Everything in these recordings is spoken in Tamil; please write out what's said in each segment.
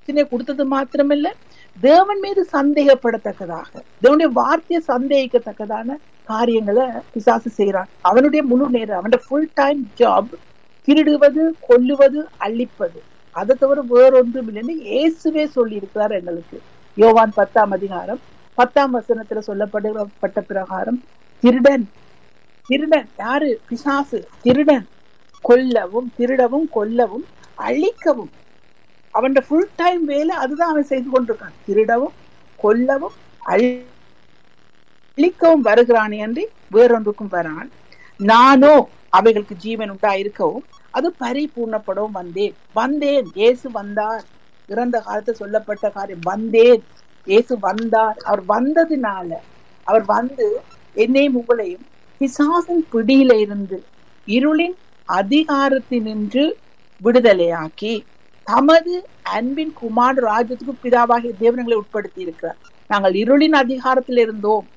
பிரச்சனையை கொடுத்தது மாத்திரமில்ல தேவன் மீது சந்தேகப்படத்தக்கதாக தேவனுடைய வார்த்தையை சந்தேகிக்கத்தக்கதான காரியங்களை பிசாசு செய்யறான் அவனுடைய முழு நேரம் அவனுடைய ஃபுல் டைம் ஜாப் திருடுவது கொல்லுவது அழிப்பது அதை தவிர வேறொன்றும் இல்லைன்னு இயேசுவே சொல்லி இருக்கிறார் எங்களுக்கு யோவான் பத்தாம் அதிகாரம் பத்தாம் வசனத்துல சொல்லப்பட்ட பிரகாரம் திருடன் திருடன் யாரு பிசாசு திருடன் கொல்லவும் திருடவும் கொல்லவும் அழிக்கவும் அவன் ஃபுல் டைம் வேலை அதுதான் அவன் செய்து கொண்டிருக்கான் திருடவும் கொல்லவும் அழிக்கவும் வருகிறானே என்று வேறொன்றுக்கும் வரான் நானோ அவைகளுக்கு ஜீவன் உண்டா இருக்கவும் அது பரிபூர்ணப்படவும் வந்தேன் வந்தேன் இயேசு வந்தார் இறந்த காலத்து சொல்லப்பட்ட காரியம் வந்தேன் இயேசு வந்தார் அவர் வந்ததுனால அவர் வந்து என்னையும் உங்களையும் பிசாசின் பிடியில இருந்து இருளின் அதிகாரத்தினின்று விடுதலையாக்கி தமது அன்பின் குமார் ராஜ்யத்துக்கு பிதாவாகிய தேவனங்களை உட்படுத்தி இருக்கிறார் நாங்கள் இருளின் அதிகாரத்தில் இருந்தோம்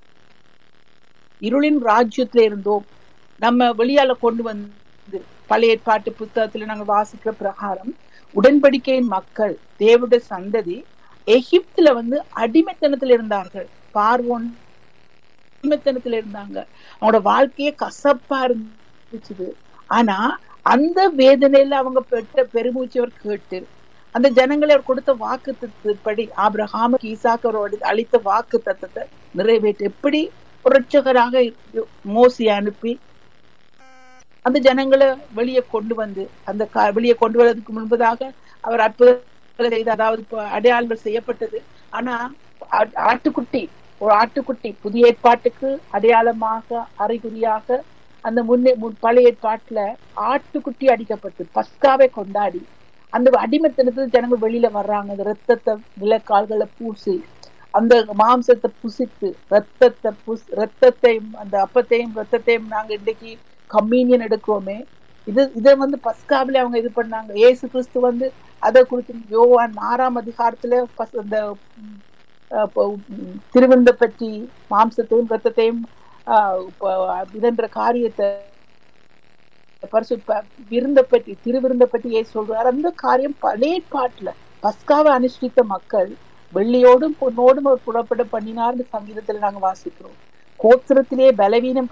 இருளின் ராஜ்யத்துல இருந்தோம் நம்ம வெளியால கொண்டு வந்து பழைய ஏற்பாட்டு புத்தகத்துல நாங்கள் வாசிக்கிற பிரகாரம் உடன்படிக்கையின் மக்கள் தேவடைய சந்ததி எகிப்துல வந்து அடிமைத்தனத்துல இருந்தார்கள் பார்வோன் அடிமைத்தனத்துல இருந்தாங்க அவங்களோட வாழ்க்கையே கசப்பா இருந்துச்சு ஆனா அந்த வேதனையில அவங்க பெற்ற பெருமூச்சு அவர் கேட்டு அந்த ஜனங்களை அவர் கொடுத்த வாக்கு தத்துவப்படி ஆபிரஹாமுக்கு ஈசாக்கரோடு அளித்த வாக்கு தத்துவத்தை நிறைவேற்ற எப்படி புரட்சகராக மோசி அனுப்பி அந்த ஜனங்களை வெளியே கொண்டு வந்து அந்த வெளியே கொண்டு வருவதற்கு முன்பதாக அவர் அற்புதம் செய்த அதாவது அடையாளங்கள் செய்யப்பட்டது ஆனா ஆட்டுக்குட்டி ஒரு ஆட்டுக்குட்டி புதிய ஏற்பாட்டுக்கு அடையாளமாக அறிகுறியாக அந்த முன்னே பழைய ஏற்பாட்டுல ஆட்டுக்குட்டி அடிக்கப்பட்டு பஸ்காவை கொண்டாடி அந்த அடிமைத்தனத்துல ஜனங்கள் வெளியில வர்றாங்க அந்த ரத்தத்தை விலக்கால்களை பூசி அந்த மாம்சத்தை புசித்து ரத்தத்தை புஸ் ரத்தத்தையும் அந்த அப்பத்தையும் ரத்தத்தையும் நாங்க இன்னைக்கு கம்யூனியன் எடுக்கிறோமே இது இதை வந்து பஸ்காவில அவங்க இது பண்ணாங்க ஏசு கிறிஸ்து வந்து அதை குறித்து யோவான் ஆறாம் அதிகாரத்துல அந்த திருவிந்த பற்றி மாம்சத்தையும் ரத்தத்தையும் இதன்ற காரியத்தை பரிசு விருந்த பற்றி திருவிருந்த பற்றி ஏ சொல்றாரு அந்த காரியம் பழைய பாட்டுல பஸ்காவை அனுஷ்டித்த மக்கள் வெள்ளியோடும் பொன்னோடும் அவர் புறப்பட பண்ணினார்னு சங்கீதத்துல நாங்க வாசிக்கிறோம் கோத்திரத்திலே பலவீனம்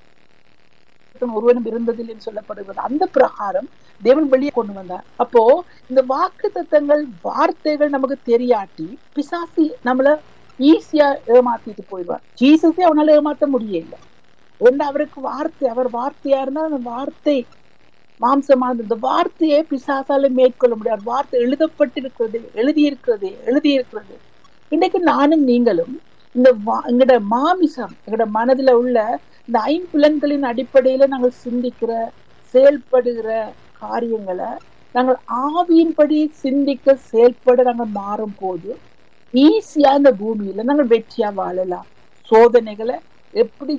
ஒருவனும் இருந்ததில்லைன்னு சொல்லப்படுகிறது அந்த பிரகாரம் தேவன் வெளியே கொண்டு வந்தார் அப்போ இந்த வாக்கு தத்தங்கள் வார்த்தைகள் நமக்கு தெரியாட்டி பிசாசி நம்மள ஈஸியா ஏமாத்திட்டு போயிடுவார் ஜீசஸே அவனால ஏமாத்த முடியல ஏன்னா அவருக்கு வார்த்தை அவர் வார்த்தையா இருந்தா அந்த வார்த்தை மாம்சமானது இந்த வார்த்தையை பிசாசால மேற்கொள்ள முடியாது வார்த்தை எழுதப்பட்டிருக்கிறது எழுதியிருக்கிறது எழுதியிருக்கிறது இன்னைக்கு நானும் நீங்களும் இந்த எங்கட மாமிசம் எங்கட மனதுல உள்ள இந்த ஐம்புலன்களின் அடிப்படையில நாங்கள் சிந்திக்கிற செயல்படுகிற காரியங்களை நாங்கள் ஆவியின்படி சிந்திக்க செயல்பட நாங்கள் மாறும் போது ஈஸியா இந்த பூமியில நாங்கள் வெற்றியா வாழலாம் சோதனைகளை எப்படி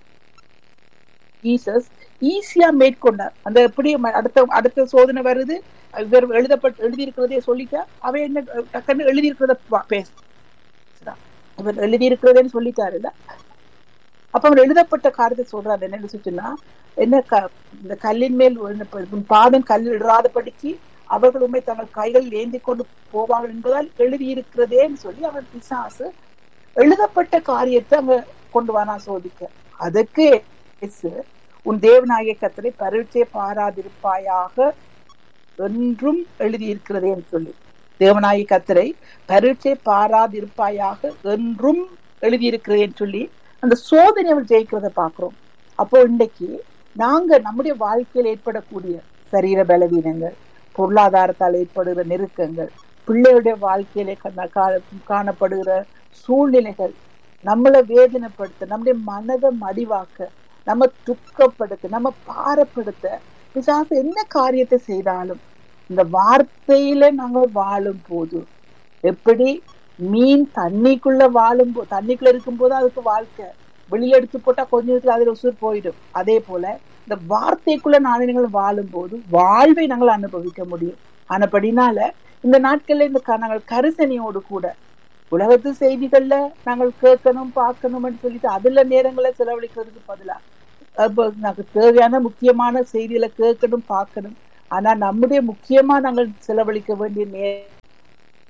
ஜீசஸ் ஈஸியா மேற்கொண்டார் அந்த எப்படி அடுத்த அடுத்த சோதனை வருது இவர் எழுதப்பட்டு எழுதியிருக்கிறதே சொல்லிட்டா அவ என்ன டக்குன்னு எழுதியிருக்கிறத பேசுறான் இவர் எழுதியிருக்கிறதேன்னு சொல்லிட்டாருல்ல அப்ப அவர் எழுதப்பட்ட காரியத்தை சொல்றாரு என்ன சொன்னா என்ன இந்த கல்லின் மேல் பாதம் கல்லில் இடாதபடிக்கு அவர்கள் உண்மை தங்கள் கைகள் ஏந்தி கொண்டு போவார்கள் என்பதால் எழுதியிருக்கிறதேன்னு சொல்லி அவர் பிசாசு எழுதப்பட்ட காரியத்தை அங்க கொண்டு வானா சோதிக்க அதற்கு உன் தேவநாயக கத்தரை பரீட்சை பாராதிருப்பாயாக என்றும் எழுதியிருக்கிறதேன்னு சொல்லி தேவநாயக கத்தரை பரீட்சை பாராதிருப்பாயாக என்றும் எழுதியிருக்கிறேன்னு சொல்லி அந்த சோதனை அவர் ஜெயிக்கிறத பாக்குறோம் அப்போ இன்னைக்கு நாங்க நம்முடைய வாழ்க்கையில் ஏற்படக்கூடிய சரீர பலவீனங்கள் பொருளாதாரத்தால் ஏற்படுகிற நெருக்கங்கள் பிள்ளையுடைய வாழ்க்கையில காணப்படுகிற சூழ்நிலைகள் நம்மளை வேதனைப்படுத்த நம்முடைய மனதை மடிவாக்க நம்ம துக்கப்படுத்த நம்ம பாரப்படுத்த பிசாசு என்ன காரியத்தை செய்தாலும் இந்த வார்த்தையில நாங்க வாழும் போது எப்படி மீன் தண்ணிக்குள்ள வாழும் போ தண்ணிக்குள்ள இருக்கும் போது அதுக்கு வாழ்க்கை வெளியில எடுத்து போட்டா கொஞ்ச நேரத்துல அதுல உசுர் போயிடும் அதே போல இந்த வார்த்தைக்குள்ள நாளினங்கள் வாழும் போது வாழ்வை நாங்கள் அனுபவிக்க முடியும் ஆனப்படினால இந்த நாட்கள்ல இந்த நாங்கள் கரிசனையோடு கூட உலகத்து செய்திகள்ல நாங்கள் கேட்கணும் பார்க்கணும்னு சொல்லிட்டு அதுல நேரங்களை செலவழிக்கிறதுக்கு பதிலா அப்போ நமக்கு தேவையான முக்கியமான செய்திகளை கேட்கணும் பார்க்கணும் ஆனா நம்முடைய முக்கியமா நாங்கள் செலவழிக்க வேண்டிய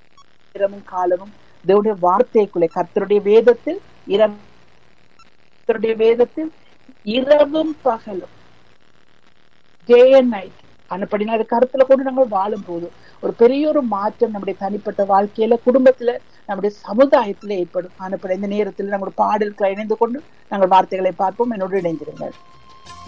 நேரமும் காலமும் தேவனுடைய வார்த்தைக்குள்ளே கர்த்தருடைய வேதத்தில் இரவு கர்த்தருடைய வேதத்தில் இரவும் பகலும் டே அண்ட் நைட் அனுப்படினா அது கருத்துல கொண்டு நாங்கள் வாழும் போது ஒரு பெரிய ஒரு மாற்றம் நம்முடைய தனிப்பட்ட வாழ்க்கையில குடும்பத்துல நம்முடைய சமுதாயத்துல ஏற்படும் அனுப்பட இந்த நேரத்தில் நம்முடைய பாடல்களை இணைந்து கொண்டு நாங்கள் வார்த்தைகளை பார்ப்போம் என்னோடு இணைந்திருங்கள்